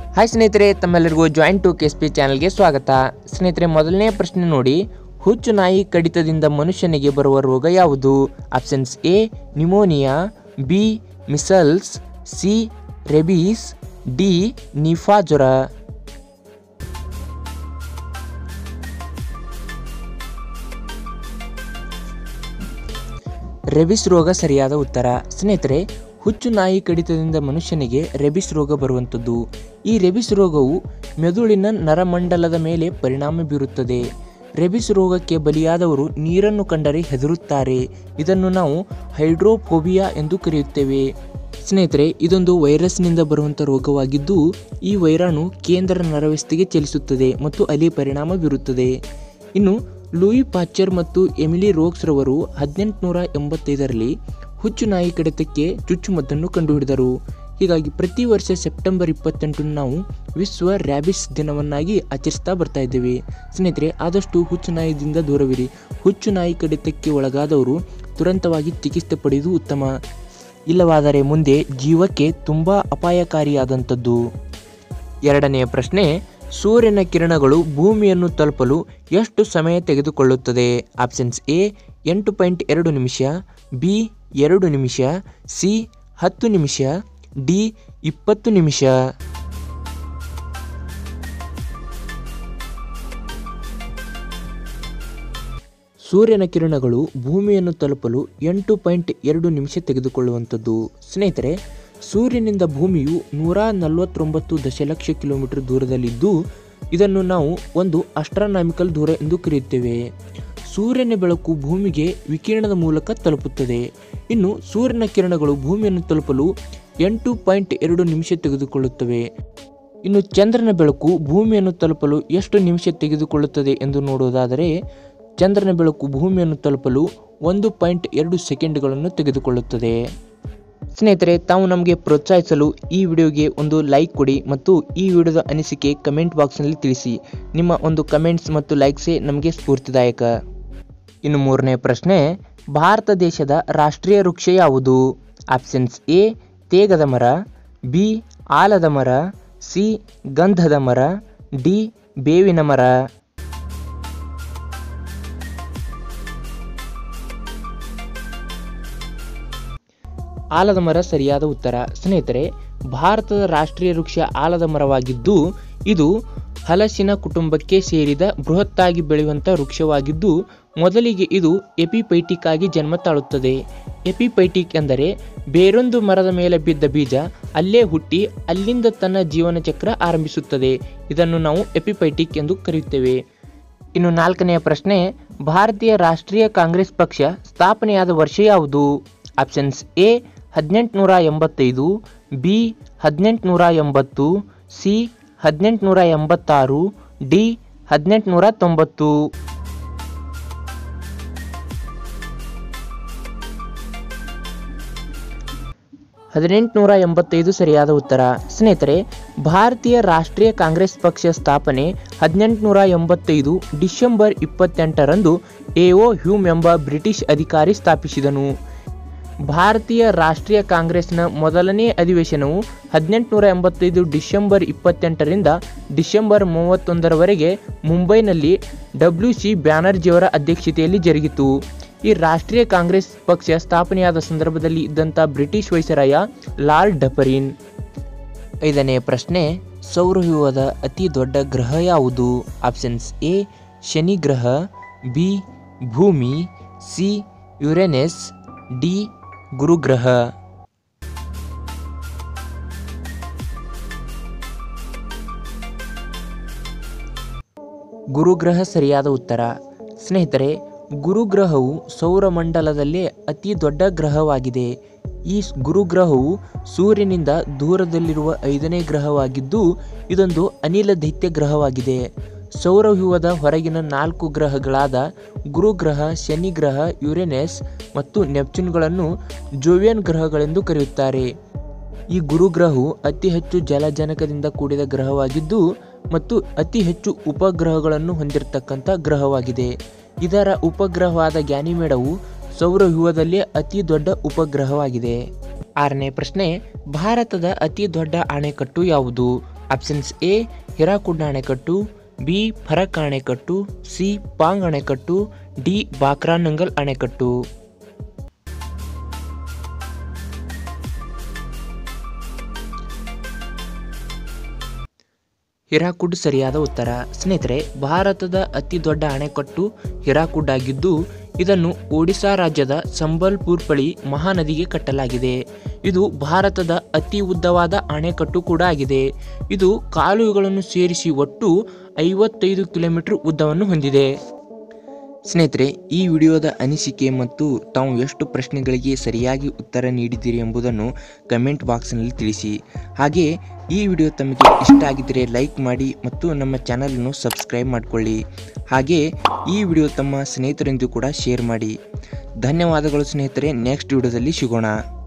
hi ಸ್ನೇಹಿತರೆ ತಮ್ಮೆಲ್ಲರಿಗೂ joint to K S P ಚಾನಲ್ಗೆ ಸ್ವಾಗತ ಸ್ನೇಹಿತರೆ ಮೊದಲನೇ ಪ್ರಶ್ನೆ ನೋಡಿ ಹುಚ್ಚು ನಾಯಿ ಕಡಿತದಿಂದ ಮನುಷ್ಯನಿಗೆ ಬರುವ ರೋಗ ಯಾವುದು options A pneumonia B measles C rabies D Nipah ಜ್ವರ ರೆಬಿಸ್ ರೋಗ ಸರಿಯಾದ ಉತ್ತರ ಸ್ನೇಹಿತರೆ ಹುಚ್ಚು ನಾಯಿ ಕಡಿತದಿಂದ ಮನುಷ್ಯನಿಗೆ ರೆಬಿಸ್ ರೋಗ ಬರುವಂಥದ್ದು ಈ ರೆಬಿಸ್ ರೋಗವು ಮೆದುಳಿನ ನರಮಂಡಲದ ಮೇಲೆ ಪರಿಣಾಮ ಬೀರುತ್ತದೆ ರೆಬಿಸ್ ರೋಗಕ್ಕೆ ಬಲಿಯಾದವರು ನೀರನ್ನು ಕಂಡರೆ ಹೆದರುತ್ತಾರೆ ಇದನ್ನು ನಾವು ಹೈಡ್ರೋಫೋಬಿಯಾ ಎಂದು ಕರೆಯುತ್ತೇವೆ ಸ್ನೇಹಿತರೆ ಇದೊಂದು ವೈರಸ್ನಿಂದ ಬರುವಂಥ ರೋಗವಾಗಿದ್ದು ಈ ವೈರಾಣು ಕೇಂದ್ರ ನರವ್ಯವಸ್ಥೆಗೆ ಚಲಿಸುತ್ತದೆ ಮತ್ತು ಅಲ್ಲಿ ಪರಿಣಾಮ ಬೀರುತ್ತದೆ ಇನ್ನು ಲೂಯಿ ಪಾಚರ್ ಮತ್ತು ಎಮಿಲಿ ರೋಕ್ಸ್ ರವರು ಹದಿನೆಂಟುನೂರ ಎಂಬತ್ತೈದರಲ್ಲಿ ಹುಚ್ಚು ನಾಯಿ ಕಡಿತಕ್ಕೆ ಚುಚ್ಚುಮದ್ದನ್ನು ಕಂಡುಹಿಡಿದರು ಹೀಗಾಗಿ ಪ್ರತಿ ವರ್ಷ ಸೆಪ್ಟೆಂಬರ್ ಇಪ್ಪತ್ತೆಂಟನ್ನು ನಾವು ವಿಶ್ವ ರ್ಯಾಬಿಸ್ ದಿನವನ್ನಾಗಿ ಆಚರಿಸ್ತಾ ಬರ್ತಾ ಇದ್ದೇವೆ ಸ್ನೇಹಿತರೆ ಆದಷ್ಟು ಹುಚ್ಚು ನಾಯಿದಿಂದ ದೂರವಿರಿ ಹುಚ್ಚು ನಾಯಿ ಕಡಿತಕ್ಕೆ ಒಳಗಾದವರು ತುರಂತವಾಗಿ ಚಿಕಿತ್ಸೆ ಪಡೆಯುವುದು ಉತ್ತಮ ಇಲ್ಲವಾದರೆ ಮುಂದೆ ಜೀವಕ್ಕೆ ತುಂಬ ಅಪಾಯಕಾರಿಯಾದಂಥದ್ದು ಎರಡನೆಯ ಪ್ರಶ್ನೆ ಸೂರ್ಯನ ಕಿರಣಗಳು ಭೂಮಿಯನ್ನು ತಲುಪಲು ಎಷ್ಟು ಸಮಯ ತೆಗೆದುಕೊಳ್ಳುತ್ತದೆ ಆಪ್ಷನ್ಸ್ ಎ ಎಂಟು ಪಾಯಿಂಟ್ ಎರಡು ನಿಮಿಷ ಬಿ ಎರಡು ನಿಮಿಷ ಸಿ ಹತ್ತು ನಿಮಿಷ ಡಿ ಇಪ್ಪತ್ತು ನಿಮಿಷ ಸೂರ್ಯನ ಕಿರಣಗಳು ಭೂಮಿಯನ್ನು ತಲುಪಲು ಎಂಟು ಪಾಯಿಂಟ್ ಎರಡು ನಿಮಿಷ ತೆಗೆದುಕೊಳ್ಳುವಂಥದ್ದು ಸ್ನೇಹಿತರೆ ಸೂರ್ಯನಿಂದ ಭೂಮಿಯು ನೂರ ನಲವತ್ತೊಂಬತ್ತು ದಶಲಕ್ಷ ಕಿಲೋಮೀಟರ್ ದೂರದಲ್ಲಿದ್ದು ಇದನ್ನು ನಾವು ಒಂದು ಅಸ್ಟ್ರಾನಾಮಿಕಲ್ ದೂರ ಎಂದು ಕರೆಯುತ್ತೇವೆ ಸೂರ್ಯನ ಬೆಳಕು ಭೂಮಿಗೆ ವಿಕಿರಣದ ಮೂಲಕ ತಲುಪುತ್ತದೆ ಇನ್ನು ಸೂರ್ಯನ ಕಿರಣಗಳು ಭೂಮಿಯನ್ನು ತಲುಪಲು ಎಂಟು ಪಾಯಿಂಟ್ ಎರಡು ನಿಮಿಷ ತೆಗೆದುಕೊಳ್ಳುತ್ತವೆ ಇನ್ನು ಚಂದ್ರನ ಬೆಳಕು ಭೂಮಿಯನ್ನು ತಲುಪಲು ಎಷ್ಟು ನಿಮಿಷ ತೆಗೆದುಕೊಳ್ಳುತ್ತದೆ ಎಂದು ನೋಡುವುದಾದರೆ ಚಂದ್ರನ ಬೆಳಕು ಭೂಮಿಯನ್ನು ತಲುಪಲು ಒಂದು ಪಾಯಿಂಟ್ ಎರಡು ಸೆಕೆಂಡ್ಗಳನ್ನು ತೆಗೆದುಕೊಳ್ಳುತ್ತದೆ ಸ್ನೇಹಿತರೆ ತಾವು ನಮಗೆ ಪ್ರೋತ್ಸಾಹಿಸಲು ಈ ವಿಡಿಯೋಗೆ ಒಂದು ಲೈಕ್ ಕೊಡಿ ಮತ್ತು ಈ ವಿಡಿಯೋದ ಅನಿಸಿಕೆ ಕಮೆಂಟ್ ಬಾಕ್ಸ್ನಲ್ಲಿ ತಿಳಿಸಿ ನಿಮ್ಮ ಒಂದು ಕಮೆಂಟ್ಸ್ ಮತ್ತು ಲೈಕ್ಸೇ ನಮಗೆ ಸ್ಫೂರ್ತಿದಾಯಕ ಇನ್ನು ಮೂರನೇ ಪ್ರಶ್ನೆ ಭಾರತ ದೇಶದ ರಾಷ್ಟ್ರೀಯ ವೃಕ್ಷ ಯಾವುದು ಆಪ್ಷನ್ಸ್ ಎ ತೇಗದ ಮರ ಬಿ ಆಲದ ಮರ ಸಿ ಗಂಧದ ಮರ ಡಿ ಬೇವಿನ ಮರ ಆಲದ ಮರ ಸರಿಯಾದ ಉತ್ತರ ಸ್ನೇಹಿತರೆ ಭಾರತದ ರಾಷ್ಟ್ರೀಯ ವೃಕ್ಷ ಆಲದ ಮರವಾಗಿದ್ದು ಇದು ಹಲಸಿನ ಕುಟುಂಬಕ್ಕೆ ಸೇರಿದ ಬೃಹತ್ತಾಗಿ ಬೆಳೆಯುವಂಥ ವೃಕ್ಷವಾಗಿದ್ದು ಮೊದಲಿಗೆ ಇದು ಎಪಿಪೈಟಿಕ್ ಆಗಿ ಜನ್ಮ ತಾಳುತ್ತದೆ ಎಪಿಪೈಟಿಕ್ ಎಂದರೆ ಬೇರೊಂದು ಮರದ ಮೇಲೆ ಬಿದ್ದ ಬೀಜ ಅಲ್ಲೇ ಹುಟ್ಟಿ ಅಲ್ಲಿಂದ ತನ್ನ ಜೀವನ ಚಕ್ರ ಆರಂಭಿಸುತ್ತದೆ ಇದನ್ನು ನಾವು ಎಪಿಪೈಟಿಕ್ ಎಂದು ಕರೆಯುತ್ತೇವೆ ಇನ್ನು ನಾಲ್ಕನೆಯ ಪ್ರಶ್ನೆ ಭಾರತೀಯ ರಾಷ್ಟ್ರೀಯ ಕಾಂಗ್ರೆಸ್ ಪಕ್ಷ ಸ್ಥಾಪನೆಯಾದ ವರ್ಷ ಯಾವುದು ಆಪ್ಷನ್ಸ್ ಎ ಹದಿನೆಂಟುನೂರ ಎಂಬತ್ತೈದು ಬಿ ಹದಿನೆಂಟುನೂರ ಎಂಬತ್ತು ಸಿ ಹದಿನೆಂಟುನೂರ ಎಂಬತ್ತಾರು ಡಿ ಹದಿನೆಂಟುನೂರ ತೊಂಬತ್ತು ಹದಿನೆಂಟುನೂರ ಎಂಬತ್ತೈದು ಸರಿಯಾದ ಉತ್ತರ ಸ್ನೇಹಿತರೆ ಭಾರತೀಯ ರಾಷ್ಟ್ರೀಯ ಕಾಂಗ್ರೆಸ್ ಪಕ್ಷ ಸ್ಥಾಪನೆ ಹದಿನೆಂಟುನೂರ ಎಂಬತ್ತೈದು ಡಿಸೆಂಬರ್ ಇಪ್ಪತ್ತೆಂಟರಂದು ಎಒ ಹ್ಯೂಮ್ ಎಂಬ ಬ್ರಿಟಿಷ್ ಅಧಿಕಾರಿ ಸ್ಥಾಪಿಸಿದನು ಭಾರತೀಯ ರಾಷ್ಟ್ರೀಯ ಕಾಂಗ್ರೆಸ್ನ ಮೊದಲನೇ ಅಧಿವೇಶನವು ಹದಿನೆಂಟುನೂರ ಎಂಬತ್ತೈದು ಡಿಸೆಂಬರ್ ಇಪ್ಪತ್ತೆಂಟರಿಂದ ಡಿಸೆಂಬರ್ ಮೂವತ್ತೊಂದರವರೆಗೆ ಮುಂಬೈನಲ್ಲಿ ಡಬ್ಲ್ಯೂ ಸಿ ಬ್ಯಾನರ್ಜಿಯವರ ಅಧ್ಯಕ್ಷತೆಯಲ್ಲಿ ಜರುಗಿತು ಈ ರಾಷ್ಟ್ರೀಯ ಕಾಂಗ್ರೆಸ್ ಪಕ್ಷ ಸ್ಥಾಪನೆಯಾದ ಸಂದರ್ಭದಲ್ಲಿ ಇದ್ದಂಥ ಬ್ರಿಟಿಷ್ ವೈಸರಾಯ ಲಾರ್ಡ್ ಡಪರಿನ್ ಐದನೇ ಪ್ರಶ್ನೆ ಸೌರವ್ಯೂಹದ ಅತಿ ದೊಡ್ಡ ಗ್ರಹ ಯಾವುದು ಆಪ್ಷನ್ಸ್ ಎ ಶನಿ ಗ್ರಹ ಬಿ ಭೂಮಿ ಸಿ ಯುರೇನಸ್ ಡಿ ಗುರುಗ್ರಹ ಗುರುಗ್ರಹ ಸರಿಯಾದ ಉತ್ತರ ಸ್ನೇಹಿತರೆ ಗುರುಗ್ರಹವು ಸೌರಮಂಡಲದಲ್ಲೇ ಅತಿ ದೊಡ್ಡ ಗ್ರಹವಾಗಿದೆ ಈ ಗುರುಗ್ರಹವು ಸೂರ್ಯನಿಂದ ದೂರದಲ್ಲಿರುವ ಐದನೇ ಗ್ರಹವಾಗಿದ್ದು ಇದೊಂದು ಅನಿಲ ದೈತ್ಯ ಗ್ರಹವಾಗಿದೆ ಸೌರವ್ಯೂಹದ ಹೊರಗಿನ ನಾಲ್ಕು ಗ್ರಹಗಳಾದ ಗುರುಗ್ರಹ ಶನಿ ಗ್ರಹ ಯುರೇನಸ್ ಮತ್ತು ನೆಪ್ಚೂನ್ಗಳನ್ನು ಜೋವಿಯನ್ ಗ್ರಹಗಳೆಂದು ಕರೆಯುತ್ತಾರೆ ಈ ಗುರುಗ್ರಹವು ಅತಿ ಹೆಚ್ಚು ಜಲಜನಕದಿಂದ ಕೂಡಿದ ಗ್ರಹವಾಗಿದ್ದು ಮತ್ತು ಅತಿ ಹೆಚ್ಚು ಉಪಗ್ರಹಗಳನ್ನು ಹೊಂದಿರತಕ್ಕಂಥ ಗ್ರಹವಾಗಿದೆ ಇದರ ಉಪಗ್ರಹವಾದ ಗ್ಯಾನಿಮೇಡವು ಸೌರವ್ಯೂಹದಲ್ಲೇ ಅತಿ ದೊಡ್ಡ ಉಪಗ್ರಹವಾಗಿದೆ ಆರನೇ ಪ್ರಶ್ನೆ ಭಾರತದ ಅತಿ ದೊಡ್ಡ ಅಣೆಕಟ್ಟು ಯಾವುದು ಆಪ್ಷನ್ಸ್ ಎ ಹಿರಾಕುಡ್ ಅಣೆಕಟ್ಟು ಬಿ ಫರಕ್ ಅಣೆಕಟ್ಟು ಸಿ ಪಾಂಗ್ ಅಣೆಕಟ್ಟು ಡಿ ಬಾಕ್ರಾನಂಗಲ್ ಅಣೆಕಟ್ಟು ಹಿರಾಕುಡ್ ಸರಿಯಾದ ಉತ್ತರ ಸ್ನೇಹಿತರೆ ಭಾರತದ ಅತಿ ದೊಡ್ಡ ಅಣೆಕಟ್ಟು ಹಿರಾಕುಡ್ ಆಗಿದ್ದು ಇದನ್ನು ಒಡಿಶಾ ರಾಜ್ಯದ ಸಂಬಲ್ಪುರ್ ಬಳಿ ಮಹಾನದಿಗೆ ಕಟ್ಟಲಾಗಿದೆ ಇದು ಭಾರತದ ಅತಿ ಉದ್ದವಾದ ಅಣೆಕಟ್ಟು ಕೂಡ ಆಗಿದೆ ಇದು ಕಾಲುವೆಗಳನ್ನು ಸೇರಿಸಿ ಒಟ್ಟು ಐವತ್ತೈದು ಕಿಲೋಮೀಟರ್ ಉದ್ದವನ್ನು ಹೊಂದಿದೆ ಸ್ನೇಹಿತರೆ ಈ ವಿಡಿಯೋದ ಅನಿಸಿಕೆ ಮತ್ತು ತಾವು ಎಷ್ಟು ಪ್ರಶ್ನೆಗಳಿಗೆ ಸರಿಯಾಗಿ ಉತ್ತರ ನೀಡಿದ್ದೀರಿ ಎಂಬುದನ್ನು ಕಮೆಂಟ್ ಬಾಕ್ಸ್ನಲ್ಲಿ ತಿಳಿಸಿ ಹಾಗೆ ಈ ವಿಡಿಯೋ ತಮಗೆ ಇಷ್ಟ ಆಗಿದ್ದರೆ ಲೈಕ್ ಮಾಡಿ ಮತ್ತು ನಮ್ಮ ಚಾನಲನ್ನು ಸಬ್ಸ್ಕ್ರೈಬ್ ಮಾಡಿಕೊಳ್ಳಿ ಹಾಗೆ ಈ ವಿಡಿಯೋ ತಮ್ಮ ಸ್ನೇಹಿತರೆಂದು ಕೂಡ ಶೇರ್ ಮಾಡಿ ಧನ್ಯವಾದಗಳು ಸ್ನೇಹಿತರೆ ನೆಕ್ಸ್ಟ್ ವಿಡಿಯೋದಲ್ಲಿ ಸಿಗೋಣ